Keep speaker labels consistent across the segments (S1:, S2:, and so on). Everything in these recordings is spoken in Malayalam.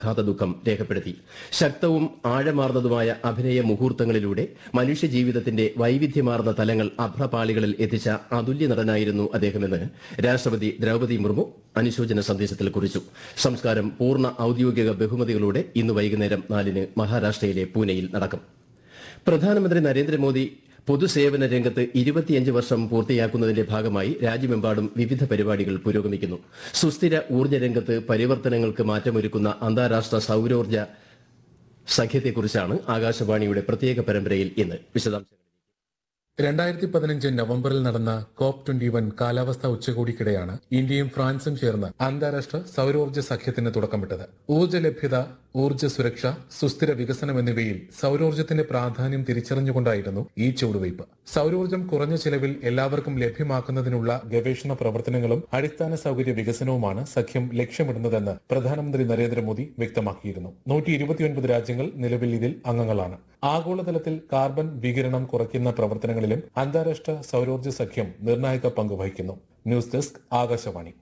S1: ാത്ത ദുഃഖം രേഖപ്പെടുത്തി ശക്തവും ആഴമാർന്നതുമായ അഭിനയ മുഹൂർത്തങ്ങളിലൂടെ മനുഷ്യജീവിതത്തിന്റെ വൈവിധ്യമാർന്ന തലങ്ങൾ അഭ്രപാളികളിൽ എത്തിച്ച അതുല്യ നടനായിരുന്നു അദ്ദേഹമെന്ന് രാഷ്ട്രപതി ദ്രൌപദി മുർമു അനുശോചന സന്ദേശത്തിൽ കുറിച്ചു സംസ്കാരം പൂർണ്ണ ഔദ്യോഗിക ബഹുമതികളോടെ ഇന്ന് വൈകുന്നേരം നാലിന് മഹാരാഷ്ട്രയിലെ പൂനെയിൽ നടക്കും പ്രധാനമന്ത്രി നരേന്ദ്രമോദി പൊതുസേവന രംഗത്ത് ഇരുപത്തിയഞ്ച് വർഷം പൂർത്തിയാക്കുന്നതിന്റെ ഭാഗമായി രാജ്യമെമ്പാടും വിവിധ പരിപാടികൾ പുരോഗമിക്കുന്നു സുസ്ഥിര ഊർജ്ജ രംഗത്ത് പരിവർത്തനങ്ങൾക്ക് മാറ്റമൊരുക്കുന്ന അന്താരാഷ്ട്ര സൌരോർജ്ജ സഖ്യത്തെക്കുറിച്ചാണ് ആകാശവാണിയുടെ പ്രത്യേക പരമ്പരയിൽ ഇന്ന് വിശദാംശങ്ങൾ
S2: രണ്ടായിരത്തി പതിനഞ്ച് നവംബറിൽ നടന്ന കോപ്പ് ട്വന്റി വൺ കാലാവസ്ഥാ ഉച്ചകോടിക്കിടെയാണ് ഇന്ത്യയും ഫ്രാൻസും ചേർന്ന് അന്താരാഷ്ട്ര സൌരോർജ്ജ സഖ്യത്തിന് തുടക്കമിട്ടത് ഊർജ്ജ ലഭ്യത ഊർജ്ജ സുരക്ഷ സുസ്ഥിര വികസനം എന്നിവയിൽ സൌരോർജ്ജത്തിന്റെ പ്രാധാന്യം തിരിച്ചറിഞ്ഞുകൊണ്ടായിരുന്നു ഈ ചുവടുവയ്പ് സൌരോർജ്ജം കുറഞ്ഞ ചെലവിൽ എല്ലാവർക്കും ലഭ്യമാക്കുന്നതിനുള്ള ഗവേഷണ പ്രവർത്തനങ്ങളും അടിസ്ഥാന സൌകര്യ വികസനവുമാണ് സഖ്യം ലക്ഷ്യമിടുന്നതെന്ന് പ്രധാനമന്ത്രി നരേന്ദ്രമോദി വ്യക്തമാക്കിയിരുന്നു നൂറ്റി ഇരുപത്തിയൊൻപത് രാജ്യങ്ങൾ നിലവിൽ ഇതിൽ അംഗങ്ങളാണ് ആഗോളതലത്തിൽ കാർബൺ വികിരണം കുറയ്ക്കുന്ന പ്രവർത്തനങ്ങളിലും അന്താരാഷ്ട്ര സൌരോർജ്ജ സഖ്യം നിർണായക പങ്ക് വഹിക്കുന്നു ന്യൂസ് ഡെസ്ക് ആകാശവാണി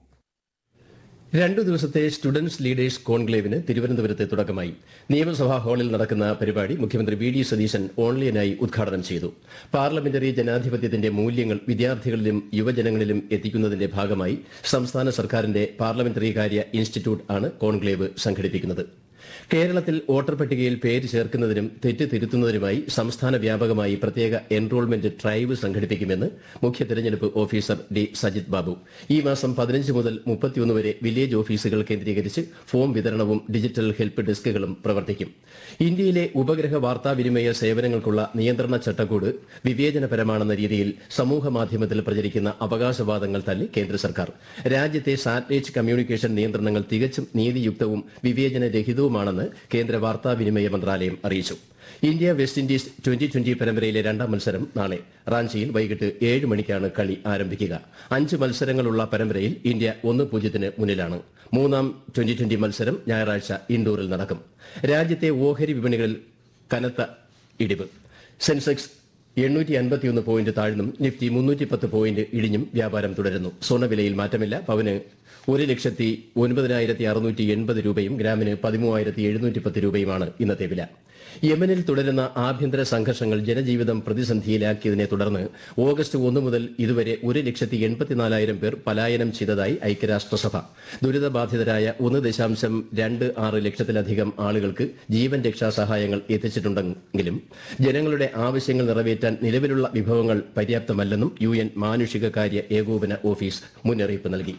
S1: രണ്ടു ദിവസത്തെ സ്റ്റുഡൻസ് ലീഡേഴ്സ് കോൺക്ലേവിന് തിരുവനന്തപുരത്ത് തുടക്കമായി നിയമസഭാ ഹാളിൽ നടക്കുന്ന പരിപാടി മുഖ്യമന്ത്രി വി ഡി സതീശൻ ഓൺലൈനായി ഉദ്ഘാടനം ചെയ്തു പാർലമെന്ററി ജനാധിപത്യത്തിന്റെ മൂല്യങ്ങൾ വിദ്യാർത്ഥികളിലും യുവജനങ്ങളിലും എത്തിക്കുന്നതിന്റെ ഭാഗമായി സംസ്ഥാന സർക്കാരിന്റെ പാർലമെന്ററി കാര്യ ഇൻസ്റ്റിറ്റ്യൂട്ട് ആണ് കോൺക്ലേവ് സംഘടിപ്പിക്കുന്നത് കേരളത്തിൽ വോട്ടർ പട്ടികയിൽ പേര് ചേർക്കുന്നതിനും തെറ്റ് തിരുത്തുന്നതിനുമായി സംസ്ഥാന വ്യാപകമായി പ്രത്യേക എൻറോൾമെന്റ് ഡ്രൈവ് സംഘടിപ്പിക്കുമെന്ന് മുഖ്യ തെരഞ്ഞെടുപ്പ് ഓഫീസർ ഡി സജിത് ബാബു ഈ മാസം പതിനഞ്ച് മുതൽ മുപ്പത്തിയൊന്ന് വരെ വില്ലേജ് ഓഫീസുകൾ കേന്ദ്രീകരിച്ച് ഫോം വിതരണവും ഡിജിറ്റൽ ഹെൽപ്പ് ഡെസ്കുകളും പ്രവർത്തിക്കും ഇന്ത്യയിലെ ഉപഗ്രഹ വാർത്താവിനിമയ സേവനങ്ങൾക്കുള്ള നിയന്ത്രണ ചട്ടക്കൂട് വിവേചനപരമാണെന്ന രീതിയിൽ സമൂഹ മാധ്യമത്തിൽ പ്രചരിക്കുന്ന അവകാശവാദങ്ങൾ തള്ളി കേന്ദ്ര സർക്കാർ രാജ്യത്തെ സാറ്റലൈറ്റ് കമ്മ്യൂണിക്കേഷൻ നിയന്ത്രണങ്ങൾ തികച്ചും നീതിയുക്തവും വിവേചനരഹിതവുമാണെന്ന് കേന്ദ്ര വാർത്താവിനിമയ മന്ത്രാലയം അറിയിച്ചു India West Indies twenty twenty പരമ്പരയിലെ രണ്ടാം മത്സരം നാളെ റാഞ്ചിയിൽ വൈകിട്ട് ഏഴ് മണിക്കാണ് കളി ആരംഭിക്കുക അഞ്ച് മത്സരങ്ങളുള്ള പരമ്പരയിൽ ഇന്ത്യ ഒന്ന് പൂജ്യത്തിന് മുന്നിലാണ് മൂന്നാം ട്വന്റി ട്വന്റി മത്സരം ഞായറാഴ്ച ഇൻഡോറിൽ നടക്കും രാജ്യത്തെ ഓഹരി വിപണികളിൽ കനത്ത ഇടിവ് സെൻസെക്സ് എണ്ണൂറ്റി അൻപത്തിയൊന്ന് പോയിന്റ് താഴ്ന്നും നിഫ്റ്റി മുന്നൂറ്റി പത്ത് പോയിന്റ് ഇടിഞ്ഞും വ്യാപാരം തുടരുന്നു സ്വർണ്ണവിലയിൽ മാറ്റമില്ല പവന് ഒരു ലക്ഷത്തി ഒൻപതിനായിരത്തി അറുന്നൂറ്റി എൺപത് രൂപയും ഗ്രാമിന് പതിമൂവായിരത്തി എഴുന്നൂറ്റി പത്ത് രൂപയുമാണ് ഇന്നത്തെ വില യമനിൽ തുടരുന്ന ആഭ്യന്തര സംഘർഷങ്ങൾ ജനജീവിതം പ്രതിസന്ധിയിലാക്കിയതിനെ തുടർന്ന് ഓഗസ്റ്റ് ഒന്ന് മുതൽ ഇതുവരെ ഒരു ലക്ഷത്തി എൺപത്തിനാലായിരം പേർ പലായനം ചെയ്തതായി ഐക്യരാഷ്ട്രസഭ ദുരിതബാധിതരായ ഒന്ന് ദശാംശം രണ്ട് ആറ് ലക്ഷത്തിലധികം ആളുകൾക്ക് ജീവൻ രക്ഷാ സഹായങ്ങൾ എത്തിച്ചിട്ടുണ്ടെങ്കിലും ജനങ്ങളുടെ ആവശ്യങ്ങൾ നിറവേറ്റാൻ നിലവിലുള്ള വിഭവങ്ങൾ പര്യാപ്തമല്ലെന്നും യു എൻ മാനുഷിക കാര്യ ഏകോപന ഓഫീസ് മുന്നറിയിപ്പ് നൽകി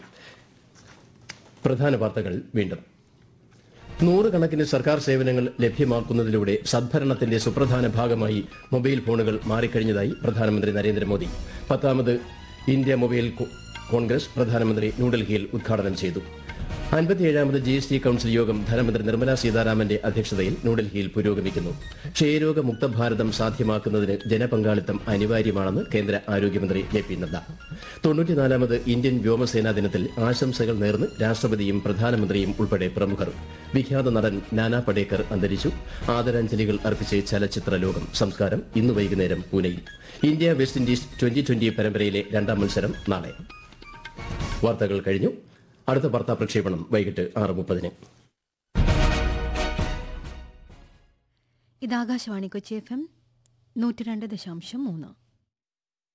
S1: പ്രധാന വാർത്തകൾ വീണ്ടും നൂറുകണക്കിന് സർക്കാർ സേവനങ്ങൾ ലഭ്യമാക്കുന്നതിലൂടെ സദ്ഭരണത്തിന്റെ സുപ്രധാന ഭാഗമായി മൊബൈൽ ഫോണുകൾ മാറിക്കഴിഞ്ഞതായി പ്രധാനമന്ത്രി നരേന്ദ്രമോദി പത്താമത് ഇന്ത്യ മൊബൈൽ കോ- കോൺഗ്രസ് പ്രധാനമന്ത്രി ന്യൂഡൽഹിയിൽ ഉദ്ഘാടനം ചെയ്തു അൻപത്തിയേഴാമത് ജി എസ് ടി കൌൺസിൽ യോഗം ധനമന്ത്രി നിർമ്മലാ സീതാരാമന്റെ അധ്യക്ഷതയിൽ ന്യൂഡൽഹിയിൽ പുരോഗമിക്കുന്നു ക്ഷയരോഗ മുക്ത ഭാരതം സാധ്യമാക്കുന്നതിന് ജനപങ്കാളിത്തം അനിവാര്യമാണെന്ന് കേന്ദ്ര ആരോഗ്യമന്ത്രി ജെ പി നദ്ദ തൊണ്ണൂറ്റിനാലാമത് ഇന്ത്യൻ വ്യോമസേനാ ദിനത്തിൽ ആശംസകൾ നേർന്ന് രാഷ്ട്രപതിയും പ്രധാനമന്ത്രിയും ഉൾപ്പെടെ പ്രമുഖർ വിഖ്യാത നടൻ നാനാ പടേക്കർ അന്തരിച്ചു ആദരാഞ്ജലികൾ അർപ്പിച്ച് ചലച്ചിത്ര ലോകം സംസ്കാരം ഇന്ന് വൈകുന്നേരം പൂനെയിൽ India West Indies twenty twenty പരമ്പരയിലെ രണ്ടാം മത്സരം നാളെ വാർത്തകൾ കഴിഞ്ഞു അടുത്ത വാർത്താ പ്രക്ഷേപണം വൈകിട്ട് ആറ് മുപ്പതിന്
S3: ഇത് ആകാശവാണി കൊച്ചി എഫ് എം നൂറ്റി രണ്ട് ദശാംശം മൂന്ന്